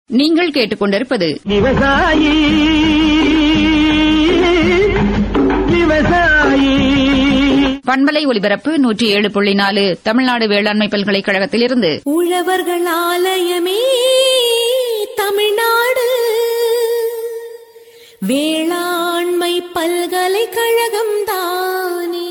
நீங்கள் கேட்டுக்கொண்டிருப்பது விவசாயி விவசாயி பண்பலை ஒலிபரப்பு நூற்றி ஏழு புள்ளி நாலு தமிழ்நாடு வேளாண்மை பல்கலைக்கழகத்திலிருந்து உழவர்கள் ஆலயமே தமிழ்நாடு வேளாண்மை பல்கலைக்கழகம் தானே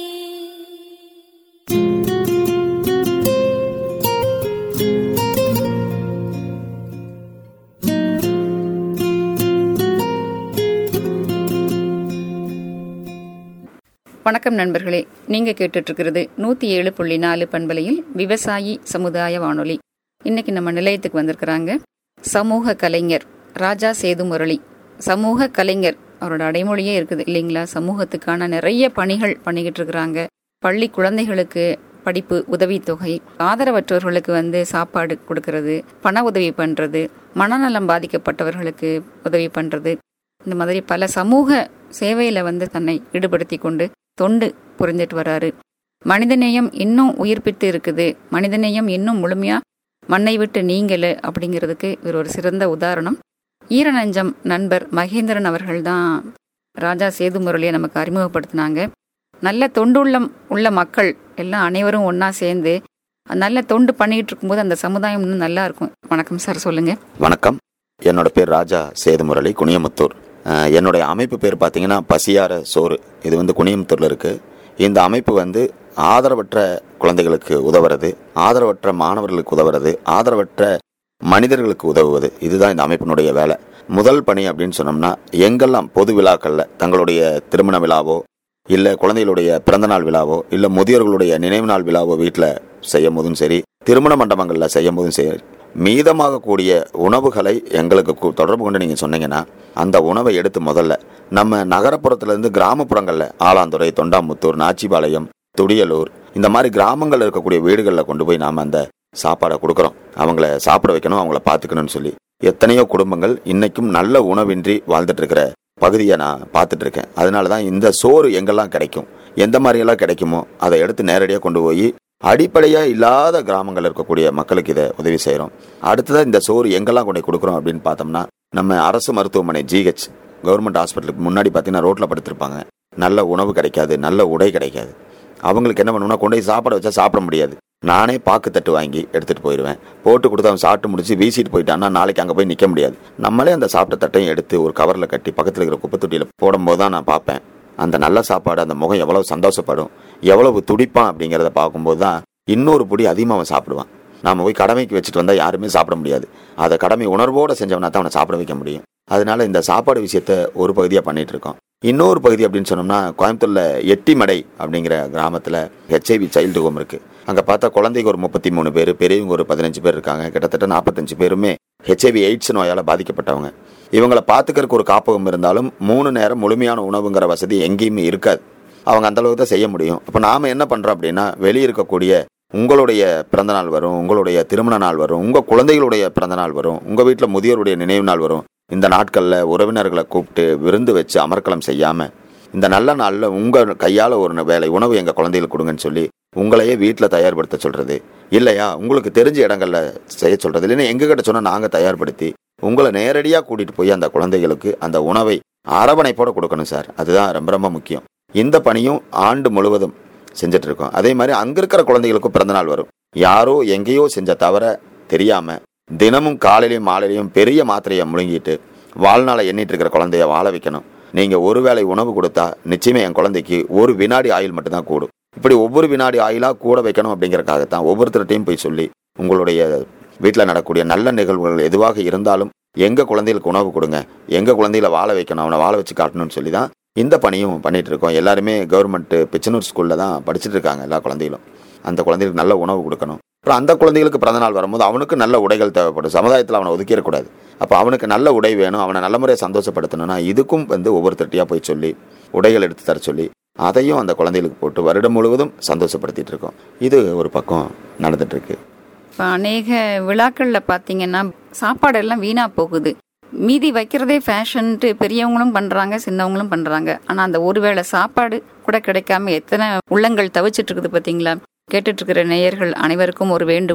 வணக்கம் நண்பர்களே நீங்க கேட்டுட்டு இருக்கிறது நூத்தி ஏழு புள்ளி நாலு பண்பலையில் விவசாயி சமுதாய வானொலி இன்னைக்கு நம்ம நிலையத்துக்கு வந்திருக்கிறாங்க சமூக கலைஞர் ராஜா சேது முரளி சமூக கலைஞர் அவரோட அடைமொழியே இருக்குது இல்லைங்களா சமூகத்துக்கான நிறைய பணிகள் பண்ணிக்கிட்டு இருக்கிறாங்க பள்ளி குழந்தைகளுக்கு படிப்பு உதவித்தொகை ஆதரவற்றவர்களுக்கு வந்து சாப்பாடு கொடுக்கறது பண உதவி பண்றது மனநலம் பாதிக்கப்பட்டவர்களுக்கு உதவி பண்றது இந்த மாதிரி பல சமூக சேவையில வந்து தன்னை ஈடுபடுத்தி கொண்டு தொண்டு புரிஞ்சிட்டு வராரு மனிதநேயம் இன்னும் உயிர்ப்பித்து இருக்குது மனிதநேயம் இன்னும் முழுமையா மண்ணை விட்டு நீங்கல அப்படிங்கிறதுக்கு இவர் ஒரு சிறந்த உதாரணம் ஈரநஞ்சம் நண்பர் மகேந்திரன் அவர்கள் தான் ராஜா சேது முரளியை நமக்கு அறிமுகப்படுத்தினாங்க நல்ல தொண்டுள்ளம் உள்ள மக்கள் எல்லாம் அனைவரும் ஒண்ணா சேர்ந்து நல்ல தொண்டு பண்ணிட்டு இருக்கும்போது அந்த சமுதாயம் இன்னும் நல்லா இருக்கும் வணக்கம் சார் சொல்லுங்க வணக்கம் என்னோட பேர் ராஜா சேதுமுரளி குனியமுத்தூர் அஹ், என்னுடைய அமைப்பு பேர் பார்த்தீங்கன்னா பசியார சோறு இது வந்து குனியமுத்தூரில் இருக்கு இந்த அமைப்பு வந்து ஆதரவற்ற குழந்தைகளுக்கு உதவுறது ஆதரவற்ற மாணவர்களுக்கு உதவுறது ஆதரவற்ற மனிதர்களுக்கு உதவுவது இதுதான் இந்த அமைப்பினுடைய வேலை முதல் பணி அப்படின்னு சொன்னோம்னா எங்கெல்லாம் பொது விழாக்களில் தங்களுடைய திருமண விழாவோ இல்லை குழந்தைகளுடைய பிறந்தநாள் விழாவோ இல்லை முதியோர்களுடைய நினைவு நாள் விழாவோ வீட்டில் செய்யும் போதும் சரி திருமண மண்டபங்களில் செய்யும் போதும் சரி மீதமாகக்கூடிய உணவுகளை எங்களுக்கு கு- தொடர்பு கொண்டு நீங்கள் சொன்னீங்கன்னா அந்த உணவை எடுத்து முதல்ல நம்ம நகரப்புறத்துலேருந்து கிராமப்புறங்களில் ஆலாந்துறை தொண்டாமுத்தூர் நாச்சிபாளையம் துடியலூர் இந்த மாதிரி கிராமங்களில் இருக்கக்கூடிய வீடுகளில் கொண்டு போய் நாம் அந்த சாப்பாடை கொடுக்குறோம் அவங்கள சாப்பிட வைக்கணும் அவங்கள பார்த்துக்கணும்னு சொல்லி எத்தனையோ குடும்பங்கள் இன்னைக்கும் நல்ல உணவின்றி வாழ்ந்துட்டு இருக்கிற பகுதியை நான் பார்த்துட்டு இருக்கேன் அதனால தான் இந்த சோறு எங்கெல்லாம் கிடைக்கும் எந்த மாதிரியெல்லாம் கிடைக்குமோ அதை எடுத்து நேரடியாக கொண்டு போய் அடிப்படையா இல்லாத கிராமங்கள் இருக்கக்கூடிய மக்களுக்கு இதை உதவி செய்கிறோம் அடுத்ததாக இந்த சோறு எங்கெல்லாம் கொண்டு போய் கொடுக்குறோம் அப்படின்னு பார்த்தோம்னா நம்ம அரசு மருத்துவமனை ஜிஹெச் கவர்மெண்ட் ஹாஸ்பிட்டலுக்கு முன்னாடி பார்த்தீங்கன்னா ரோட்டில் படுத்திருப்பாங்க நல்ல உணவு கிடைக்காது நல்ல உடை கிடைக்காது அவங்களுக்கு என்ன பண்ணுவோம்னா கொண்டு போய் சாப்பாடு வச்சா சாப்பிட முடியாது நானே பாக்கு தட்டு வாங்கி எடுத்துட்டு போயிடுவேன் போட்டு கொடுத்து அவன் சாப்பிட்டு முடிச்சு வீசிட்டு போயிட்டான்னா நாளைக்கு அங்கே போய் நிற்க முடியாது நம்மளே அந்த சாப்பிட்ட தட்டையும் எடுத்து ஒரு கவரில் கட்டி பக்கத்தில் இருக்கிற குப்பை தொட்டியில் போடும்போது தான் நான் பார்ப்பேன் அந்த நல்ல சாப்பாடு அந்த முகம் எவ்வளவு சந்தோஷப்படும் எவ்வளவு துடிப்பான் அப்படிங்கிறத பார்க்கும்போது தான் இன்னொரு பொடி அதிகமாக அவன் சாப்பிடுவான் நாம போய் கடமைக்கு வச்சுட்டு வந்தால் யாருமே சாப்பிட முடியாது அதை கடமை உணர்வோடு செஞ்சவனா தான் அவனை சாப்பிட வைக்க முடியும் அதனால இந்த சாப்பாடு விஷயத்த ஒரு பகுதியாக பண்ணிட்டு இருக்கோம் இன்னொரு பகுதி அப்படின்னு சொன்னோம்னா கோயம்புத்தூர்ல எட்டிமடை அப்படிங்கிற கிராமத்தில் ஹெச்ஐவி சைல்டு ஹோம் இருக்கு அங்கே பார்த்தா குழந்தைங்க ஒரு முப்பத்தி மூணு பேர் பெரியவங்க ஒரு பதினஞ்சு பேர் இருக்காங்க கிட்டத்தட்ட நாற்பத்தஞ்சு பேருமே ஹெச்ஐவி எய்ட்ஸ் நோயால் பாதிக்கப்பட்டவங்க இவங்களை பார்த்துக்கறதுக்கு ஒரு காப்பகம் இருந்தாலும் மூணு நேரம் முழுமையான உணவுங்கிற வசதி எங்கேயுமே இருக்காது அவங்க அந்த அளவுக்கு தான் செய்ய முடியும் அப்போ நாம என்ன பண்றோம் அப்படின்னா வெளியே இருக்கக்கூடிய உங்களுடைய பிறந்த நாள் வரும் உங்களுடைய திருமண நாள் வரும் உங்க குழந்தைகளுடைய பிறந்த நாள் வரும் உங்க வீட்டில் முதியோருடைய நினைவு நாள் வரும் இந்த நாட்களில் உறவினர்களை கூப்பிட்டு விருந்து வச்சு அமர்க்களம் செய்யாம இந்த நல்ல நாளில் உங்க கையால் ஒரு வேலை உணவு எங்க குழந்தைகளுக்கு கொடுங்கன்னு சொல்லி உங்களையே வீட்டில் தயார்படுத்த சொல்றது இல்லையா உங்களுக்கு தெரிஞ்ச இடங்கள்ல செய்ய சொல்றது இல்லைன்னா எங்ககிட்ட சொன்னா நாங்கள் தயார்படுத்தி உங்களை நேரடியாக கூட்டிட்டு போய் அந்த குழந்தைகளுக்கு அந்த உணவை அரவணைப்போட கொடுக்கணும் சார் அதுதான் ரொம்ப ரொம்ப முக்கியம் இந்த பணியும் ஆண்டு முழுவதும் செஞ்சுட்டு இருக்கோம் அதே மாதிரி அங்க இருக்கிற குழந்தைகளுக்கும் பிறந்தநாள் வரும் யாரோ எங்கேயோ செஞ்ச தவிர தெரியாம தினமும் காலையிலையும் மாலையிலையும் பெரிய மாத்திரையை முழுங்கிட்டு வாழ்நாளை எண்ணிட்டு இருக்கிற குழந்தைய வாழ வைக்கணும் நீங்க ஒரு வேளை உணவு கொடுத்தா நிச்சயமே என் குழந்தைக்கு ஒரு வினாடி ஆயுள் மட்டும்தான் கூடும் இப்படி ஒவ்வொரு வினாடி ஆயுளா கூட வைக்கணும் அப்படிங்கறதுக்காகத்தான் ஒவ்வொருத்தர்கிட்டையும் போய் சொல்லி உங்களுடைய வீட்டில் நடக்கக்கூடிய நல்ல நிகழ்வுகள் எதுவாக இருந்தாலும் எங்க குழந்தைகளுக்கு உணவு கொடுங்க எங்க குழந்தைகளை வாழ வைக்கணும் அவனை வாழ வச்சு காட்டணும்னு சொல்லி தான் இந்த பணியும் பண்ணிட்டு இருக்கோம் எல்லாருமே கவர்மெண்ட் பிச்சனூர் ஸ்கூல்ல தான் படிச்சுட்டு இருக்காங்க எல்லா குழந்தைகளும் அந்த குழந்தைகளுக்கு நல்ல உணவு கொடுக்கணும் அப்புறம் அந்த குழந்தைகளுக்கு பிறந்தநாள் வரும்போது அவனுக்கு நல்ல உடைகள் தேவைப்படும் சமுதாயத்தில் அவனை ஒதுக்கிடக்கூடாது அப்போ அவனுக்கு நல்ல உடை வேணும் அவனை நல்ல முறையை சந்தோஷப்படுத்தணும்னா இதுக்கும் வந்து ஒவ்வொருத்தட்டியாக போய் சொல்லி உடைகள் எடுத்து தர சொல்லி அதையும் அந்த குழந்தைகளுக்கு போட்டு வருடம் முழுவதும் சந்தோஷப்படுத்திட்டு இருக்கோம் இது ஒரு பக்கம் நடந்துட்டு இருக்கு இப்போ அநேக விழாக்களில் பார்த்தீங்கன்னா சாப்பாடெல்லாம் வீணாக போகுது மீதி வைக்கிறதே ஃபேஷன்ட்டு பெரியவங்களும் பண்ணுறாங்க சின்னவங்களும் பண்ணுறாங்க ஆனால் அந்த ஒருவேளை சாப்பாடு கூட கிடைக்காம எத்தனை உள்ளங்கள் தவிச்சிட்டு இருக்குது பார்த்தீங்களா கேட்டுட்டு இருக்கிற நேயர்கள் அனைவருக்கும் ஒரு வேண்டுகோள்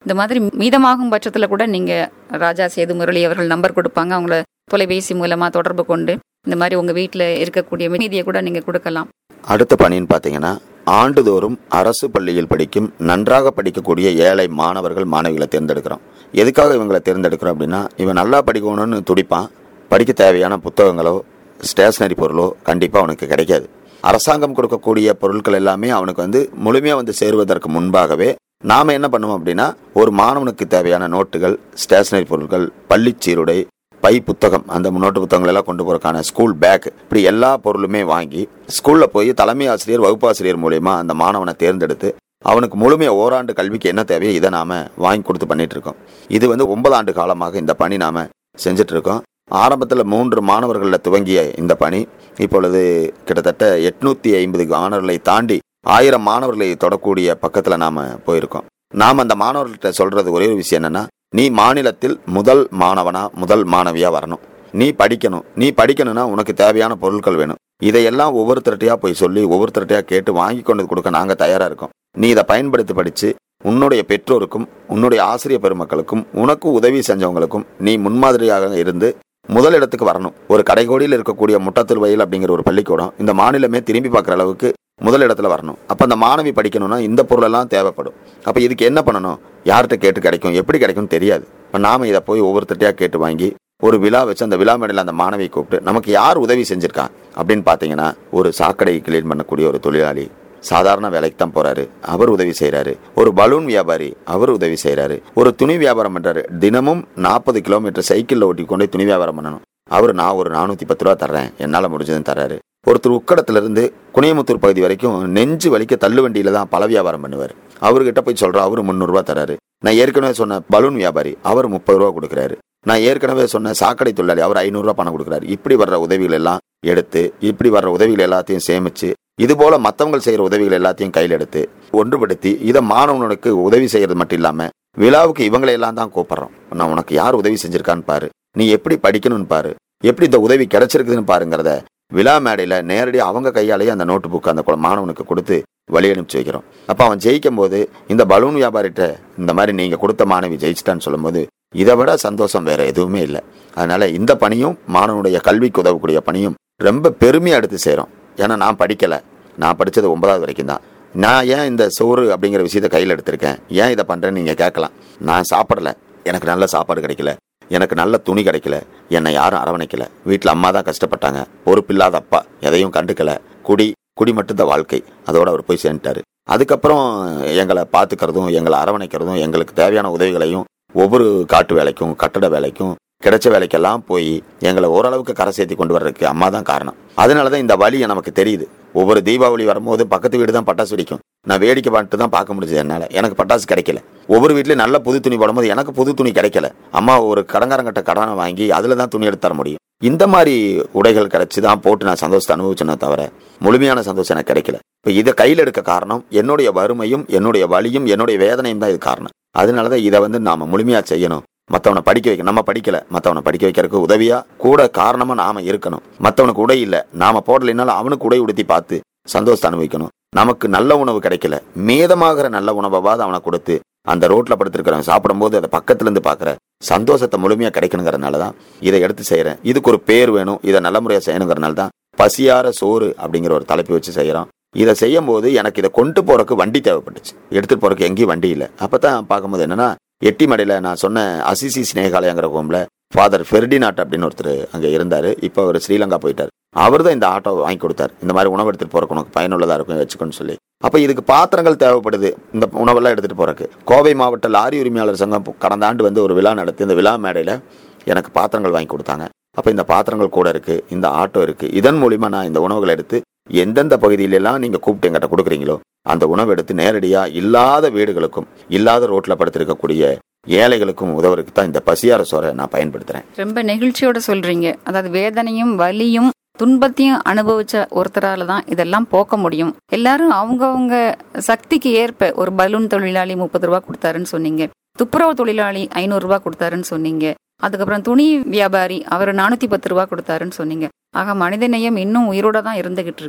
இந்த மாதிரி மீதமாகும் பட்சத்துல கூட நீங்க ராஜா சேது முரளி அவர்கள் நம்பர் கொடுப்பாங்க அவங்கள தொலைபேசி மூலமா தொடர்பு கொண்டு இந்த மாதிரி உங்க வீட்டுல இருக்கக்கூடிய மீதியை கூட நீங்க கொடுக்கலாம் அடுத்த பணின்னு பார்த்தீங்கன்னா ஆண்டுதோறும் அரசு பள்ளியில் படிக்கும் நன்றாக படிக்கக்கூடிய ஏழை மாணவர்கள் மாணவிகளை தேர்ந்தெடுக்கிறோம் எதுக்காக இவங்களை தேர்ந்தெடுக்கிறோம் அப்படின்னா இவன் நல்லா படிக்கணும்னு துடிப்பான் படிக்க தேவையான புத்தகங்களோ ஸ்டேஷனரி பொருளோ கண்டிப்பாக அவனுக்கு கிடைக்காது அரசாங்கம் கொடுக்கக்கூடிய பொருட்கள் எல்லாமே அவனுக்கு வந்து முழுமையாக வந்து சேருவதற்கு முன்பாகவே நாம் என்ன பண்ணுவோம் அப்படின்னா ஒரு மாணவனுக்கு தேவையான நோட்டுகள் ஸ்டேஷனரி பொருட்கள் பள்ளிச் சீருடை பை புத்தகம் அந்த நோட்டு புத்தகங்கள் எல்லாம் கொண்டு போறதுக்கான ஸ்கூல் பேக் இப்படி எல்லா பொருளுமே வாங்கி ஸ்கூல்ல போய் தலைமை ஆசிரியர் வகுப்பாசிரியர் மூலயமா அந்த மாணவனை தேர்ந்தெடுத்து அவனுக்கு முழுமையா ஓராண்டு கல்விக்கு என்ன தேவையோ இதை நாம வாங்கி கொடுத்து பண்ணிட்டு இருக்கோம் இது வந்து ஒன்பது ஆண்டு காலமாக இந்த பணி நாம செஞ்சுட்டு இருக்கோம் ஆரம்பத்தில் மூன்று மாணவர்களில் துவங்கிய இந்த பணி இப்பொழுது கிட்டத்தட்ட எட்நூத்தி ஐம்பது மாணவர்களை தாண்டி ஆயிரம் மாணவர்களை தொடக்கூடிய பக்கத்தில் நாம போயிருக்கோம் நாம் அந்த மாணவர்கள்ட்ட சொல்றது ஒரே ஒரு விஷயம் என்னன்னா நீ மாநிலத்தில் முதல் மாணவனா முதல் மாணவியா வரணும் நீ படிக்கணும் நீ படிக்கணும்னா உனக்கு தேவையான பொருட்கள் வேணும் இதையெல்லாம் ஒவ்வொருத்தர்ட்டையா போய் சொல்லி ஒவ்வொருத்தர்ட்டையா கேட்டு வாங்கி கொண்டு கொடுக்க நாங்க தயாரா இருக்கோம் நீ இதை பயன்படுத்தி படிச்சு உன்னுடைய பெற்றோருக்கும் உன்னுடைய ஆசிரியர் பெருமக்களுக்கும் உனக்கு உதவி செஞ்சவங்களுக்கும் நீ முன்மாதிரியாக இருந்து முதலிடத்துக்கு வரணும் ஒரு கடைகோடியில் இருக்கக்கூடிய முட்டத்தில் வயல் அப்படிங்கிற ஒரு பள்ளிக்கூடம் இந்த மாநிலமே திரும்பி பார்க்குற அளவுக்கு முதலிடத்துல வரணும் அப்ப அந்த மாணவி படிக்கணும்னா இந்த பொருளெல்லாம் தேவைப்படும் அப்ப இதுக்கு என்ன பண்ணணும் யார்கிட்ட கேட்டு கிடைக்கும் எப்படி கிடைக்கும்னு தெரியாது இப்ப நாம இதை போய் ஒவ்வொருத்தட்டையா கேட்டு வாங்கி ஒரு விழா வச்சு அந்த விழா மேடையில் அந்த மாணவியை கூப்பிட்டு நமக்கு யார் உதவி செஞ்சிருக்கா அப்படின்னு பார்த்தீங்கன்னா ஒரு சாக்கடை கிளீன் பண்ணக்கூடிய ஒரு தொழிலாளி சாதாரண வேலைக்கு தான் போறாரு அவர் உதவி செய்றாரு ஒரு பலூன் வியாபாரி அவர் உதவி செய்றாரு ஒரு துணி வியாபாரம் பண்றாரு தினமும் நாற்பது கிலோமீட்டர் சைக்கிள்ல ஓட்டி கொண்டு போய் துணி வியாபாரம் பண்ணணும் அவர் நான் ஒரு நானூத்தி பத்து ரூபா தர்றேன் என்னால முடிஞ்சதுன்னு தர்றாரு ஒருத்தர் உக்கடத்துல இருந்து குனியமுத்தூர் பகுதி வரைக்கும் நெஞ்சு வலிக்க தள்ளு வண்டியில தான் பல வியாபாரம் பண்ணுவார் அவர்கிட்ட போய் சொல்றோம் அவரு முந்நூறு ரூபா தராரு நான் ஏற்கனவே சொன்ன பலூன் வியாபாரி அவர் முப்பது ரூபா கொடுக்குறாரு நான் ஏற்கனவே சொன்ன சாக்கடை தொழிலாளி அவர் ஐநூறு ரூபா பணம் கொடுக்குறாரு இப்படி வர்ற உதவிகள் எல்லாம் எடுத்து இப்படி வர்ற உதவிகள் எல்லாத்தையும் சேமிச்சு இது போல மத்தவங்க செய்யற உதவிகள் எல்லாத்தையும் கையில் எடுத்து ஒன்றுபடுத்தி இதை மாணவனுக்கு உதவி செய்யறது மட்டும் இல்லாம விழாவுக்கு இவங்களை எல்லாம் தான் கூப்பிடுறோம் நான் உனக்கு யார் உதவி செஞ்சிருக்கான்னு பாரு நீ எப்படி படிக்கணும்னு பாரு எப்படி இந்த உதவி கிடைச்சிருக்குதுன்னு பாருங்கிறத விழா மேடையில நேரடியாக அவங்க கையாலேயே அந்த நோட்டு புக் அந்த குழ- மாணவனுக்கு கொடுத்து வழி அனுப்பிச்சு வைக்கிறோம் அப்ப அவன் ஜெயிக்கும் போது இந்த பலூன் வியாபாரிட்ட இந்த மாதிரி நீங்க கொடுத்த மாணவி ஜெயிச்சிட்டான்னு சொல்லும்போது இதை விட சந்தோஷம் வேற எதுவுமே இல்லை அதனால இந்த பணியும் மாணவனுடைய கல்விக்கு உதவக்கூடிய பணியும் ரொம்ப பெருமையா எடுத்து செய்றோம் ஏன்னா நான் படிக்கல நான் படிச்சது ஒன்பதாவது வரைக்கும் தான் நான் ஏன் இந்த சோறு அப்படிங்கிற விஷயத்த கையில் எடுத்திருக்கேன் ஏன் இதை பண்றேன்னு நீங்க கேட்கலாம் நான் சாப்பிடல எனக்கு நல்ல சாப்பாடு கிடைக்கல எனக்கு நல்ல துணி கிடைக்கல என்னை யாரும் அரவணைக்கல வீட்டில் அம்மா தான் கஷ்டப்பட்டாங்க பொறுப்பில்லாத அப்பா எதையும் கண்டுக்கல குடி குடி மட்டும்தான் வாழ்க்கை அதோட அவர் போய் சேர்ந்துட்டாரு அதுக்கப்புறம் எங்களை பார்த்துக்கிறதும் எங்களை அரவணைக்கிறதும் எங்களுக்கு தேவையான உதவிகளையும் ஒவ்வொரு காட்டு வேலைக்கும் கட்டட வேலைக்கும் கிடைச்ச வேலைக்கெல்லாம் போய் எங்களை ஓரளவுக்கு கரை சேர்த்தி கொண்டு வர்றதுக்கு அம்மா தான் காரணம் அதனால தான் இந்த வழி நமக்கு தெரியுது ஒவ்வொரு தீபாவளி வரும்போது பக்கத்து வீடு தான் பட்டாசு வெடிக்கும் நான் வேடிக்கை பார்த்து தான் பார்க்க முடிஞ்சது என்னால எனக்கு பட்டாசு கிடைக்கல ஒவ்வொரு வீட்லயும் நல்ல புது துணி போடும்போது எனக்கு புது துணி கிடைக்கல அம்மா ஒரு கடங்காரங்கிட்ட கடனை வாங்கி அதுல தான் துணி எடுத்து தர முடியும் இந்த மாதிரி உடைகள் கிடைச்சு தான் போட்டு நான் சந்தோஷத்தை அனுபவிச்சேனே தவிர முழுமையான சந்தோஷம் எனக்கு கிடைக்கல இப்ப இதை கையில் எடுக்க காரணம் என்னுடைய வறுமையும் என்னுடைய வலியும் என்னுடைய வேதனையும் தான் இது காரணம் அதனாலதான் இதை வந்து நாம முழுமையா செய்யணும் மத்தவனை படிக்க வைக்க நம்ம படிக்கல மத்தவனை படிக்க வைக்கிறதுக்கு உதவியா கூட காரணமா நாம இருக்கணும் மத்தவனுக்கு உடை இல்ல நாம போடலைனாலும் அவனுக்கு உடை உடுத்தி பார்த்து சந்தோஷத்தை அனுபவிக்கணும் நமக்கு நல்ல உணவு கிடைக்கல மீதமாகிற நல்ல உணவாவது அவனை கொடுத்து அந்த ரோட்ல படுத்திருக்கிறவன் சாப்பிடும்போது அதை பக்கத்துல இருந்து பாக்குற சந்தோஷத்தை முழுமையா கிடைக்கணுங்கிறதுனால தான் இதை எடுத்து செய்யறேன் இதுக்கு ஒரு பேர் வேணும் இதை நல்ல முறையா செய்யணுங்கிறனால தான் பசியார சோறு அப்படிங்கிற ஒரு தலைப்பு வச்சு செய்யறோம் இதை செய்யும் போது எனக்கு இதை கொண்டு போறதுக்கு வண்டி தேவைப்பட்டுச்சு எடுத்துட்டு போறதுக்கு எங்கேயும் வண்டி இல்லை அப்பதான் பார்க்கும்போது என்னன்னா எட்டிமடையில நான் சொன்ன அசிசி ஸ்னேகாலயங்கிற ஹோம்ல ஃபாதர் ஃபெர்டினாட் அப்படின்னு ஒருத்தர் அங்க இருந்தாரு இப்போ அவர் ஸ்ரீலங்கா போயிட்டார் அவர் தான் இந்த ஆட்டோ வாங்கி கொடுத்தார் இந்த மாதிரி உணவு எடுத்துட்டு போறக்கு உனக்கு பயனுள்ளதா இருக்கும் வச்சுக்கோன்னு சொல்லி அப்ப இதுக்கு பாத்திரங்கள் தேவைப்படுது இந்த உணவெல்லாம் எடுத்துட்டு போறதுக்கு கோவை மாவட்ட லாரி உரிமையாளர் சங்கம் கடந்த ஆண்டு வந்து ஒரு விழா நடத்தி இந்த விழா மேடையில எனக்கு பாத்திரங்கள் வாங்கி கொடுத்தாங்க அப்ப இந்த பாத்திரங்கள் கூட இருக்கு இந்த ஆட்டோ இருக்கு இதன் மூலியமா நான் இந்த உணவுகளை எடுத்து எந்தெந்த பகுதியில எல்லாம் நீங்க கூப்பிட்டு எங்கிட்ட கொடுக்குறீங்களோ அந்த உணவு எடுத்து நேரடியா இல்லாத வீடுகளுக்கும் இல்லாத ரோட்ல படுத்திருக்கக்கூடிய ஏழைகளுக்கும் உதவுறதுக்கு தான் இந்த பசியார சோறை நான் பயன்படுத்துறேன் ரொம்ப நெகிழ்ச்சியோட சொல்றீங்க அதாவது வேதனையும் வலியும் துன்பத்தையும் அனுபவிச்ச ஒருத்தரால தான் இதெல்லாம் போக்க முடியும் எல்லாரும் அவங்கவங்க சக்திக்கு ஏற்ப ஒரு பலூன் தொழிலாளி முப்பது ரூபா கொடுத்தாருன்னு சொன்னீங்க துப்புரவு தொழிலாளி ஐநூறு ரூபாய் கொடுத்தாருன்னு சொன்னீங்க அதுக்கப்புறம் துணி வியாபாரி அவர் நானூத்தி பத்து ரூபா கொடுத்தாருன்னு சொன்னீங்க ஆக மனிதநேயம் இன்னும் உயிரோட தான் இருந்துகிட்டு இருக்கு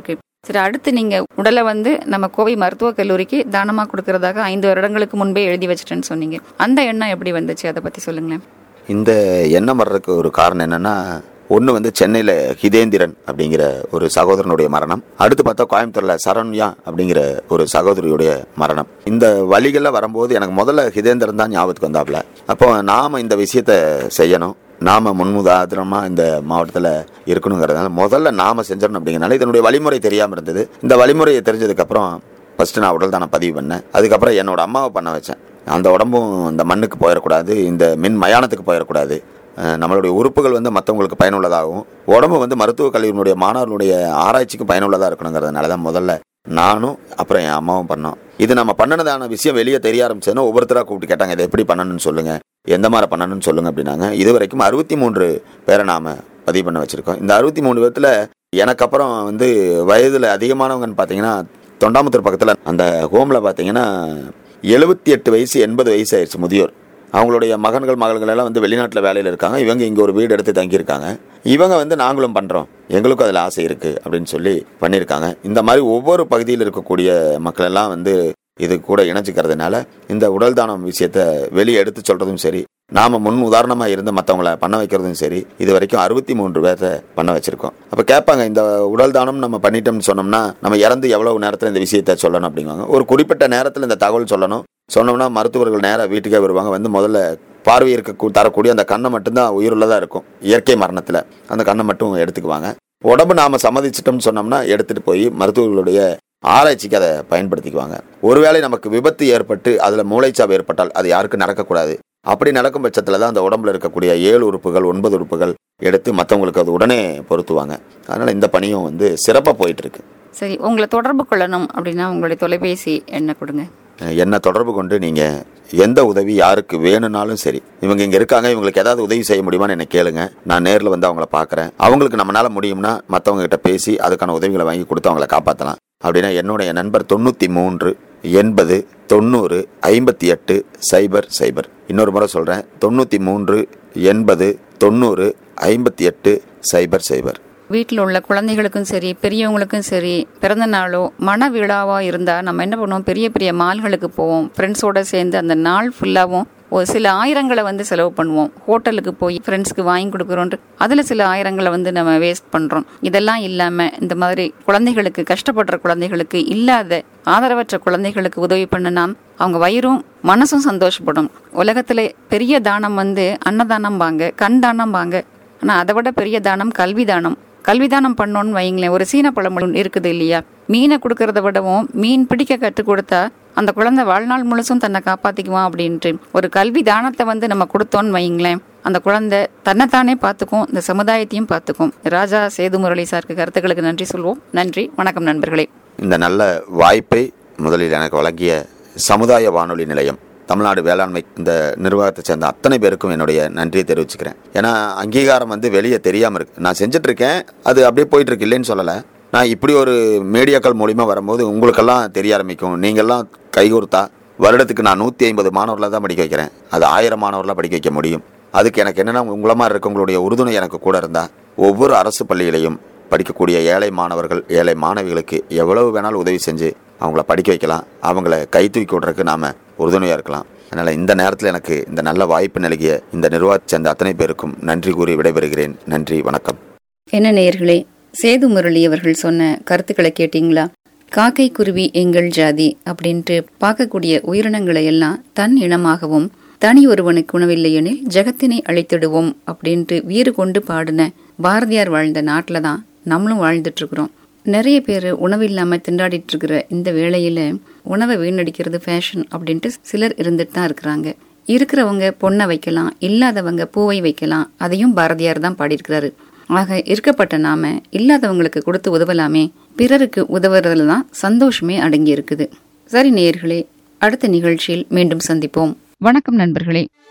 சரி அடுத்து நீங்க உடலை வந்து நம்ம கோவை மருத்துவக் கல்லூரிக்கு தானமா கொடுக்கறதாக ஐந்து வருடங்களுக்கு முன்பே எழுதி வச்சிட்டேன்னு சொன்னீங்க அந்த எண்ணம் எப்படி வந்துச்சு அதை பத்தி சொல்லுங்களேன் இந்த எண்ணம் வர்றதுக்கு ஒரு காரணம் என்னன்னா ஒன்று வந்து சென்னையில் ஹிதேந்திரன் அப்படிங்கிற ஒரு சகோதரனுடைய மரணம் அடுத்து பார்த்தா கோயம்புத்தூரில் சரண்யா அப்படிங்கிற ஒரு சகோதரியுடைய மரணம் இந்த வழிகளில் வரும்போது எனக்கு முதல்ல ஹிதேந்திரன் தான் ஞாபகத்துக்கு வந்தாப்புல அப்போ நாம் இந்த விஷயத்த செய்யணும் நாம முன்முதாரணமா இந்த மாவட்டத்தில் இருக்கணுங்கிறதுனால முதல்ல நாம செஞ்சிடணும் அப்படிங்கிறனால இதனுடைய வழிமுறை தெரியாமல் இருந்தது இந்த வழிமுறையை தெரிஞ்சதுக்கப்புறம் ஃபர்ஸ்ட் நான் உடல் தானே பதிவு பண்ணேன் அதுக்கப்புறம் என்னோட அம்மாவை பண்ண வச்சேன் அந்த உடம்பும் இந்த மண்ணுக்கு போயிடக்கூடாது இந்த மின் மயானத்துக்கு போயிடக்கூடாது அஹ் நம்மளுடைய உறுப்புகள் வந்து மற்றவங்களுக்கு பயனுள்ளதாகவும் உடம்பு வந்து மருத்துவக் கல்லூரியினுடைய மாணவர்களுடைய ஆராய்ச்சிக்கு பயனுள்ளதாக இருக்கணுங்கிறதுனால தான் முதல்ல நானும் அப்புறம் என் அம்மாவும் பண்ணோம் இது நம்ம பண்ணனதான விஷயம் வெளியே தெரிய ஆரம்பிச்சதுன்னா ஒவ்வொருத்தராக கூப்பிட்டு கேட்டாங்க இதை எப்படி பண்ணணும்னு சொல்லுங்க எந்த மாதிரி பண்ணணும்னு சொல்லுங்க அப்படின்னாங்க இது வரைக்கும் அறுபத்தி மூன்று பேரை நாம பதிவு பண்ண வச்சிருக்கோம் இந்த அறுபத்தி மூணு பேர்த்துல எனக்கு அப்புறம் வந்து வயதுல அதிகமானவங்கன்னு பார்த்தீங்கன்னா தொண்டாமுத்தூர் பக்கத்தில் அந்த ஹோம்ல பார்த்தீங்கன்னா எழுபத்தி எட்டு வயசு எண்பது வயசு ஆயிடுச்சு முதியோர் அவங்களுடைய மகன்கள் மகள்கள் எல்லாம் வந்து வெளிநாட்டில் வேலையில் இருக்காங்க இவங்க இங்கே ஒரு வீடு எடுத்து தங்கியிருக்காங்க இவங்க வந்து நாங்களும் பண்ணுறோம் எங்களுக்கும் அதில் ஆசை இருக்குது அப்படின்னு சொல்லி பண்ணியிருக்காங்க இந்த மாதிரி ஒவ்வொரு பகுதியில் இருக்கக்கூடிய மக்கள் எல்லாம் வந்து இது கூட இணைச்சிக்கிறதுனால இந்த உடல் தானம் விஷயத்த வெளியே எடுத்து சொல்றதும் சரி நாம முன் உதாரணமா இருந்து மற்றவங்கள பண்ண வைக்கிறதும் சரி இது வரைக்கும் அறுபத்தி மூன்று பேர்த்த பண்ண வச்சிருக்கோம் அப்ப கேட்பாங்க இந்த உடல் தானம் நம்ம பண்ணிட்டோம்னு சொன்னோம்னா நம்ம இறந்து எவ்வளவு நேரத்தில் இந்த விஷயத்த சொல்லணும் அப்படிங்குவாங்க ஒரு குறிப்பிட்ட நேரத்தில் இந்த தகவல் சொல்லணும் சொன்னோம்னா மருத்துவர்கள் நேராக வீட்டுக்கே வருவாங்க வந்து முதல்ல பார்வை இருக்க தரக்கூடிய அந்த கண்ணை மட்டும்தான் உயிருள்ளதா இருக்கும் இயற்கை மரணத்தில் அந்த கண்ணை மட்டும் எடுத்துக்குவாங்க உடம்பு நாம சம்மதிச்சிட்டோம்னு சொன்னோம்னா எடுத்துட்டு போய் மருத்துவர்களுடைய ஆராய்ச்சிக்கு அதை பயன்படுத்திக்குவாங்க ஒருவேளை நமக்கு விபத்து ஏற்பட்டு அதில் மூளைச்சாவு ஏற்பட்டால் அது யாருக்கும் நடக்கக்கூடாது அப்படி நடக்கும் பட்சத்தில் தான் அந்த உடம்புல இருக்கக்கூடிய ஏழு உறுப்புகள் ஒன்பது உறுப்புகள் எடுத்து மற்றவங்களுக்கு அது உடனே பொருத்துவாங்க அதனால இந்த பணியும் வந்து சிறப்பாக போயிட்டு இருக்கு சரி உங்களை தொடர்பு கொள்ளணும் அப்படின்னா உங்களுடைய தொலைபேசி என்ன கொடுங்க என்ன தொடர்பு கொண்டு நீங்கள் எந்த உதவி யாருக்கு வேணும்னாலும் சரி இவங்க இங்கே இருக்காங்க இவங்களுக்கு ஏதாவது உதவி செய்ய முடியுமான்னு என்ன கேளுங்க நான் நேரில் வந்து அவங்கள பார்க்குறேன் அவங்களுக்கு நம்மளால முடியும்னா மற்றவங்க கிட்ட பேசி அதுக்கான உதவிகளை வாங்கி கொடுத்து அவங்கள காப்பாற்றலாம் அப்படின்னா என்னுடைய நண்பர் தொண்ணூற்றி மூன்று எண்பது தொண்ணூறு ஐம்பத்தி எட்டு சைபர் சைபர் இன்னொரு முறை சொல்கிறேன் தொண்ணூற்றி மூன்று எண்பது தொண்ணூறு ஐம்பத்தி எட்டு சைபர் சைபர் வீட்டில் உள்ள குழந்தைகளுக்கும் சரி பெரியவங்களுக்கும் சரி பிறந்த நாளோ மன விழாவோ இருந்தால் நம்ம என்ன பண்ணுவோம் பெரிய பெரிய மால்களுக்கு போவோம் ஃப்ரெண்ட்ஸோட சேர்ந்து அந்த நாள் ஃபுல்லாகவும் ஒரு சில ஆயிரங்களை வந்து செலவு பண்ணுவோம் ஹோட்டலுக்கு போய் ஃப்ரெண்ட்ஸ்க்கு வாங்கி கொடுக்குறோன்ட்டு அதில் சில ஆயிரங்களை வந்து நம்ம வேஸ்ட் பண்ணுறோம் இதெல்லாம் இல்லாமல் இந்த மாதிரி குழந்தைகளுக்கு கஷ்டப்படுற குழந்தைகளுக்கு இல்லாத ஆதரவற்ற குழந்தைகளுக்கு உதவி பண்ணினா அவங்க வயிறும் மனசும் சந்தோஷப்படும் உலகத்தில் பெரிய தானம் வந்து அன்னதானம் வாங்க கண் தானம் வாங்க ஆனால் அதை விட பெரிய தானம் கல்வி தானம் கல்வி தானம் பண்ணோன்னு வைங்களேன் ஒரு சீன பழமொழி இருக்குது இல்லையா மீனை கொடுக்கறத விடவும் மீன் பிடிக்க கற்றுக் கொடுத்தா அந்த குழந்தை வாழ்நாள் முழுசும் தன்னை காப்பாத்திக்குவான் அப்படின்ட்டு ஒரு கல்வி தானத்தை வந்து நம்ம கொடுத்தோன்னு வைங்களேன் அந்த குழந்தை தன்னைத்தானே பார்த்துக்கும் இந்த சமுதாயத்தையும் பார்த்துக்கும் ராஜா சேது முரளி சாருக்கு கருத்துக்களுக்கு நன்றி சொல்வோம் நன்றி வணக்கம் நண்பர்களே இந்த நல்ல வாய்ப்பை முதலில் எனக்கு வழங்கிய சமுதாய வானொலி நிலையம் தமிழ்நாடு வேளாண்மை இந்த நிர்வாகத்தை சேர்ந்த அத்தனை பேருக்கும் என்னுடைய நன்றியை தெரிவிச்சுக்கிறேன் ஏன்னா அங்கீகாரம் வந்து வெளியே தெரியாமல் இருக்கு நான் செஞ்சுட்டு இருக்கேன் அது அப்படியே போயிட்டு இருக்கு இல்லைன்னு சொல்லலை நான் இப்படி ஒரு மீடியாக்கள் மூலிமா வரும்போது உங்களுக்கெல்லாம் தெரிய ஆரம்பிக்கும் நீங்கள்லாம் கைகோர்த்தா வருடத்துக்கு நான் நூற்றி ஐம்பது மாணவர்களை தான் படிக்க வைக்கிறேன் அது ஆயிரம் மாணவர்களாக படிக்க வைக்க முடியும் அதுக்கு எனக்கு என்னென்னா உங்களை மாதிரி இருக்கவங்களுடைய உறுதுணை எனக்கு கூட இருந்தால் ஒவ்வொரு அரசு பள்ளியிலையும் படிக்கக்கூடிய ஏழை மாணவர்கள் ஏழை மாணவிகளுக்கு எவ்வளவு வேணாலும் உதவி செஞ்சு அவங்கள படிக்க வைக்கலாம் அவங்கள கை தூக்கி விடுறதுக்கு நாம உறுதுணையாக இருக்கலாம் அதனால் இந்த நேரத்தில் எனக்கு இந்த நல்ல வாய்ப்பு நல்கிய இந்த நிர்வாகத்தை சேர்ந்த அத்தனை பேருக்கும் நன்றி கூறி விடைபெறுகிறேன் நன்றி வணக்கம் என்ன நேயர்களே சேது முரளி அவர்கள் சொன்ன கருத்துக்களை கேட்டீங்களா காக்கை குருவி எங்கள் ஜாதி அப்படின்ட்டு பார்க்கக்கூடிய உயிரினங்களை எல்லாம் தன் இனமாகவும் தனி ஒருவனுக்கு உணவில்லை எனில் ஜெகத்தினை அழித்திடுவோம் அப்படின்ட்டு வீறு கொண்டு பாடின பாரதியார் வாழ்ந்த நாட்டில் தான் நம்மளும் வாழ்ந்துட்டு இருக்கிறோம் நிறைய பேர் உணவு இல்லாமல் திண்டாடிட்டு இருக்கிற இந்த வேளையில உணவை வீணடிக்கிறது ஃபேஷன் அப்படின்ட்டு சிலர் இருந்துட்டு தான் இருக்கிறாங்க இருக்கிறவங்க பொண்ணை வைக்கலாம் இல்லாதவங்க பூவை வைக்கலாம் அதையும் பாரதியார் தான் பாடியிருக்கிறாரு ஆக இருக்கப்பட்ட நாம இல்லாதவங்களுக்கு கொடுத்து உதவலாமே பிறருக்கு உதவுறதுல தான் சந்தோஷமே அடங்கி இருக்குது சரி நேயர்களே அடுத்த நிகழ்ச்சியில் மீண்டும் சந்திப்போம் வணக்கம் நண்பர்களே